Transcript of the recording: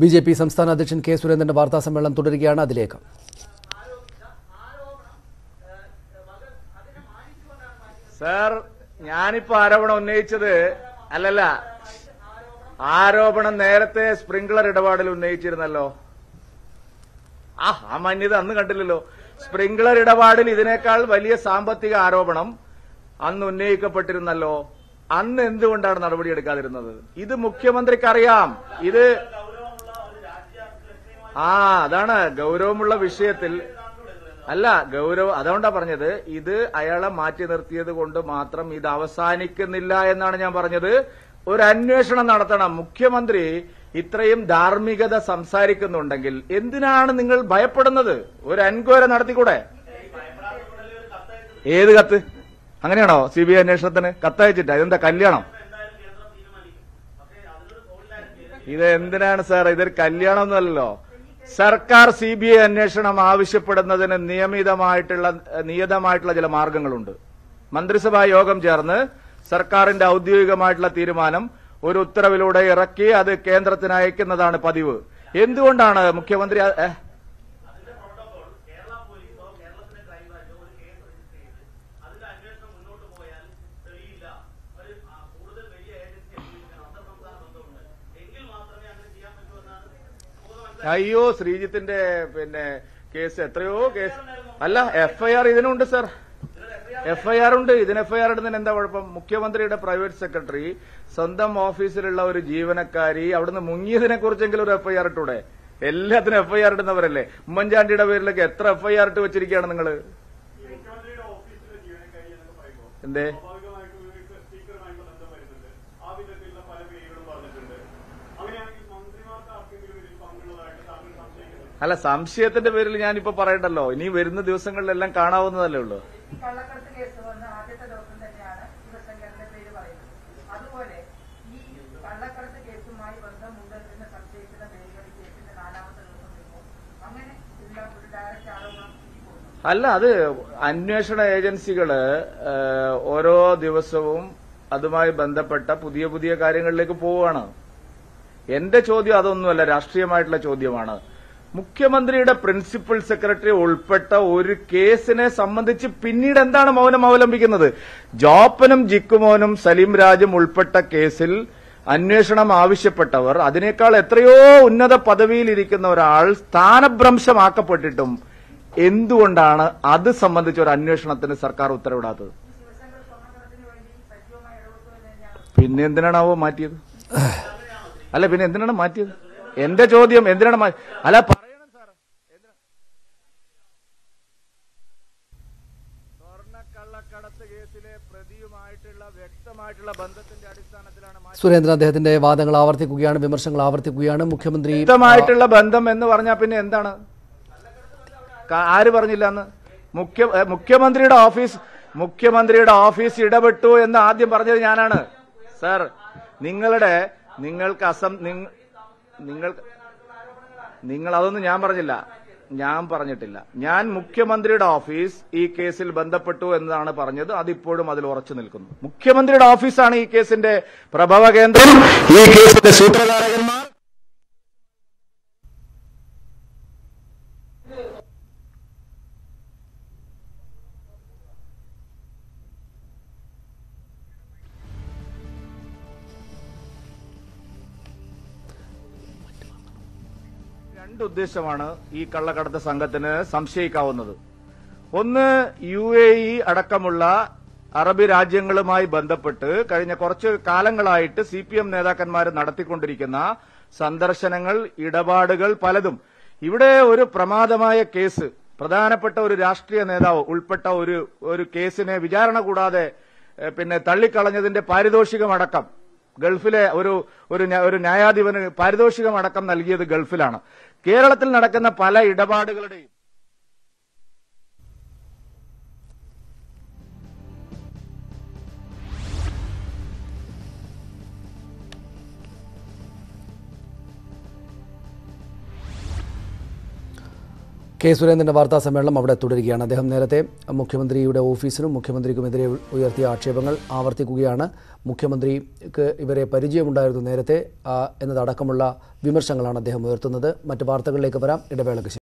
B J P സംസ്ഥാന അധ്യക്ഷൻ K സുരേന്ദ്രന്റെ വാർത്താ സമ്മേളനം തുടരുകയാണ് അതിലേക്ക് സാർ ഞാനിപ്പോ ആരോപണം ഉന്നയിച്ചത് അല്ലല്ല ആരോപണം നേരത്തെ സ്പ്രിംഗ്ലർ ഇടപാടിൽ ഉന്നയിച്ചിരുന്നല്ലോ ആ ആ മാന്യത അന്ന് കണ്ടില്ലല്ലോ സ്പ്രിംഗ്ലർ ഇടപാടിൽ ഇതിനേക്കാൾ വലിയ സാമ്പത്തിക ആരോപണം അന്ന് ഉന്നയിക്കപ്പെട്ടിരുന്നല്ലോ അന്ന് എന്തുകൊണ്ടാണ് നടപടിയെടുക്കാതിരുന്നത് ഇത് മുഖ്യമന്ത്രിക്ക് അറിയാം ഇത് ആ അതാണ് ഗൗരവമുള്ള വിഷയത്തിൽ അല്ല ഗൗരവം അതുകൊണ്ടാ പറഞ്ഞത് ഇത് അയാളെ മാറ്റി നിർത്തിയത് കൊണ്ട് മാത്രം ഇത് അവസാനിക്കുന്നില്ല എന്നാണ് ഞാൻ പറഞ്ഞത് ഒരു അന്വേഷണം നടത്തണം മുഖ്യമന്ത്രി ഇത്രയും ധാർമ്മികത സംസാരിക്കുന്നുണ്ടെങ്കിൽ എന്തിനാണ് നിങ്ങൾ ഭയപ്പെടുന്നത് ഒരു എൻക്വയറി നടത്തിക്കൂടെ ഏത് കത്ത് അങ്ങനെയാണോ സി ബി ഐ അന്വേഷണത്തിന് കത്തയച്ചിട്ട് ഇതെന്താ കല്യാണം ഇത് എന്തിനാണ് സാർ ഇതൊരു കല്യാണം ഒന്നുമല്ലല്ലോ സർക്കാർ സി ബി ഐ അന്വേഷണം ആവശ്യപ്പെടുന്നതിന് നിയമിതമായിട്ടുള്ള നിയതമായിട്ടുള്ള ചില മാർഗങ്ങളുണ്ട് മന്ത്രിസഭാ യോഗം ചേർന്ന് സർക്കാരിന്റെ ഔദ്യോഗികമായിട്ടുള്ള തീരുമാനം ഒരു ഉത്തരവിലൂടെ ഇറക്കി അത് കേന്ദ്രത്തിന് അയക്കുന്നതാണ് പതിവ് എന്തുകൊണ്ടാണ് മുഖ്യമന്ത്രി അ- ഏ? അയ്യോ ശ്രീജിത്തിന്റെ പിന്നെ കേസ് എത്രയോ കേസ് അല്ല എഫ്ഐആർ ഇതിനുണ്ട് സർ എഫ്ഐആർ ഉണ്ട് ഇതിന് എഫ്ഐആർ ഇടുന്നതിന് എന്താ കുഴപ്പം മുഖ്യമന്ത്രിയുടെ പ്രൈവറ്റ് സെക്രട്ടറി സ്വന്തം ഓഫീസിലുള്ള ഒരു ജീവനക്കാരി അവിടുന്ന് മുങ്ങിയതിനെ കുറിച്ചെങ്കിലും ഒരു എഫ്ഐആർ ഇട്ടൂടെ എല്ലാത്തിനും എഫ്ഐആർ ഇടുന്നവരല്ലേ ഉമ്മൻചാണ്ടിയുടെ പേരിലൊക്കെ എത്ര എഫ്ഐആർ ഇട്ട് വെച്ചിരിക്കുകയാണ് നിങ്ങള് എന്തേ സ്വാഭാവികമായിട്ടും ഇവർക്ക് സ്പീക്കറുമായിട്ടുള്ള ബന്ധം വരുന്നുണ്ട് ആ വിധത്തിലുള്ള പല പേരുകളും പറഞ്ഞിട്ടുണ്ട് അങ്ങനെയാണെങ്കിൽ മന്ത്രിമാർക്ക് ആർക്കെങ്കിലും ഇതിൽ പങ്കുള്ളതായിട്ട് താങ്കൾ സംശയിക്കുന്നുണ്ട് അല്ല സംശയത്തിന്റെ പേരിൽ ഞാനിപ്പോ പറയണ്ടല്ലോ ഇനി വരുന്ന ദിവസങ്ങളിലെല്ലാം കാണാവുന്നതല്ലേ ഉള്ളൂ ഈ കള്ളക്കടത്ത് കേസ് വന്ന ആദ്യത്തെ ദിവസം തന്നെയാണ് ശിവശങ്കരന്റെ പേര് പറയുന്നത് അതുപോലെ ഈ കള്ളക്കടത്ത് കേസുമായി ബന്ധമുണ്ട് എന്ന് സംശയിക്കുന്ന പേരുകൾ ഈ കേസിന്റെ നാലാമത്തെ ദിവസം വരുമ്പോൾ അങ്ങനെ ഉള്ള ഒരു ഡയറക്റ്റ് ആരോപണം ഈ പോകുന്നു അല്ല അത് അന്വേഷണ ഏജൻസികള് ഏഹ്, ഓരോ ദിവസവും അതുമായി ബന്ധപ്പെട്ട പുതിയ പുതിയ കാര്യങ്ങളിലേക്ക് പോവുകയാണ് എന്റെ ചോദ്യം അതൊന്നുമല്ല രാഷ്ട്രീയമായിട്ടുള്ള ചോദ്യമാണ് മുഖ്യമന്ത്രിയുടെ പ്രിൻസിപ്പൽ സെക്രട്ടറി ഉൾപ്പെട്ട ഒരു കേസിനെ സംബന്ധിച്ച് പിന്നീട് എന്താണ് മൗനം അവലംബിക്കുന്നത് ജോപ്പനും ജിക്കുമോനും സലീം രാജും ഉൾപ്പെട്ട കേസിൽ അന്വേഷണം ആവശ്യപ്പെട്ടവർ അതിനേക്കാൾ എത്രയോ ഉന്നത പദവിയിലിരിക്കുന്ന ഒരാൾ സ്ഥാനഭ്രംശമാക്കപ്പെട്ടിട്ടും എന്തുകൊണ്ടാണ് അത് സംബന്ധിച്ച ഒരു അന്വേഷണത്തിന് സർക്കാർ ഉത്തരവിടാത്തത് ശിവശങ്കർ സ്വർണ്ണക്കടത്തിന് വേണ്ടി സജീവമായി ഇടപെട്ടു എന്ന് തന്നെയാണ് പിന്നെ എന്തിനാണാവോ മാറ്റിയത് അല്ല പിന്നെ എന്തിനാണ് മാറ്റിയത് എന്റെ ചോദ്യം എന്തിനാണ് മാ- അല്ല പറയണം സാർ എന്തിനാ- സ്വർണ്ണക്കള്ളക്കടത്ത് കേസിലെ പ്രതിയുമായിട്ടുള്ള വ്യക്തമായിട്ടുള്ള ബന്ധത്തിന്റെ അടിസ്ഥാനത്തിലാണ് മാറ്റി സുരേന്ദ്രൻ അദ്ദേഹത്തിന്റെ വാദങ്ങൾ ആവർത്തിക്കുകയാണ് വിമർശനങ്ങൾ ആവർത്തിക്കുകയാണ് മുഖ്യമന്ത്രി വ്യക്തമായിട്ടുള്ള ബന്ധം എന്ന് പറഞ്ഞാൽ പിന്നെ എന്താണ് ക- ആര് പറഞ്ഞില്ല എന്ന് മുഖ്യ ഏ, മുഖ്യമന്ത്രിയുടെ ഓഫീസ് മുഖ്യമന്ത്രിയുടെ ഓഫീസ് ഇടപെട്ടു എന്ന് ആദ്യം പറഞ്ഞത് ഞാനാണ് സർ നിങ്ങളുടെ നിങ്ങൾക്ക് അസം നിങ്ങ- നിങ്ങൾ നിങ്ങൾ അതൊന്നും ഞാൻ പറഞ്ഞില്ല ഞാൻ പറഞ്ഞിട്ടില്ല ഞാൻ മുഖ്യമന്ത്രിയുടെ ഓഫീസ് ഈ കേസിൽ ബന്ധപ്പെട്ടു എന്നതാണ് പറഞ്ഞത് അതിപ്പോഴും അതിൽ ഉറച്ചു നിൽക്കുന്നു മുഖ്യമന്ത്രിയുടെ ഓഫീസാണ് ഈ കേസിന്റെ പ്രഭവ കേന്ദ്രം ഈ കേസിന്റെ സൂത്രധാരകന്മാർ രണ്ട് ഉദ്ദേശമാണ് ഈ കള്ളക്കടത്ത് സംഘത്തിന് സംശയിക്കാവുന്നത് ഒന്ന് യു എ ഇ അടക്കമുള്ള അറബി രാജ്യങ്ങളുമായി ബന്ധപ്പെട്ട് കഴിഞ്ഞ കുറച്ച് കാലങ്ങളായിട്ട് സി പി എം നേതാക്കന്മാർ നടത്തിക്കൊണ്ടിരിക്കുന്ന സന്ദർശനങ്ങൾ ഇടപാടുകൾ പലതും ഇവിടെ ഒരു പ്രമാദമായ കേസ് പ്രധാനപ്പെട്ട ഒരു രാഷ്ട്രീയ നേതാവ് ഉൾപ്പെട്ട ഒരു ഒരു കേസിനെ വിചാരണ കൂടാതെ ഏഹ്, പിന്നെ തള്ളിക്കളഞ്ഞതിന്റെ പാരിതോഷികമടക്കം ഗൾഫിലെ ഒരു ഒരു ന്യാ- ഒരു ന്യായാധിപന് പാരിതോഷികം അടക്കം നൽകിയത് ഗൾഫിലാണ് കേരളത്തിൽ നടക്കുന്ന പല ഇടപാടുകളുടെയും കെ സുരേന്ദ്രൻ്റെ വാർത്താ സമ്മേളനം അവിടെ തുടരുകയാണ് അദ്ദേഹം നേരത്തെ മുഖ്യമന്ത്രിയുടെ ഓഫീസിനും മുഖ്യമന്ത്രിക്കുമെതിരെ ഉയർത്തിയ ആക്ഷേപങ്ങൾ ആവർത്തിക്കുകയാണ് മുഖ്യമന്ത്രിക്ക് ഇവരെ പരിചയമുണ്ടായിരുന്നു നേരത്തെ ആ, എന്നതടക്കമുള്ള വിമർശനങ്ങളാണ് അദ്ദേഹം ഉയർത്തുന്നത് മറ്റ് വാർത്തകളിലേക്ക് വരാം ഇടവേളയ്ക്ക് ശേഷം